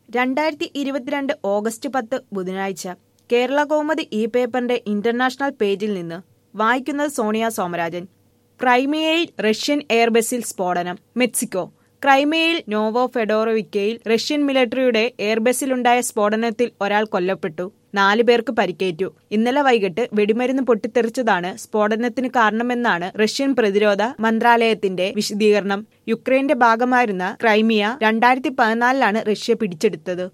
രണ്ടായിരത്തി ഇരുപത്തിരണ്ട് ഓഗസ്റ്റ് പത്ത് ബുധനാഴ്ച കേരള കൗമുദി ഇ പേപ്പറിന്റെ ഇന്റർനാഷണൽ പേജിൽ നിന്ന് വായിക്കുന്നത് സോണിയ സോമരാജൻ ക്രൈമിയയിൽ റഷ്യൻ എയർബസിൽ സ്ഫോടനം മെക്സിക്കോ ക്രൈമിയയിൽ നോവോ ഫെഡോറോവിക്കയിൽ റഷ്യൻ മിലിറ്ററിയുടെ എയർബസിലുണ്ടായ സ്ഫോടനത്തിൽ ഒരാൾ കൊല്ലപ്പെട്ടു നാല് പേർക്ക് പരിക്കേറ്റു ഇന്നലെ വൈകിട്ട് വെടിമരുന്ന് പൊട്ടിത്തെറിച്ചതാണ് സ്ഫോടനത്തിന് കാരണമെന്നാണ് റഷ്യൻ പ്രതിരോധ മന്ത്രാലയത്തിന്റെ വിശദീകരണം യുക്രൈന്റെ ഭാഗമായിരുന്ന ക്രൈമിയ രണ്ടായിരത്തി പതിനാലിലാണ് റഷ്യ പിടിച്ചെടുത്തത്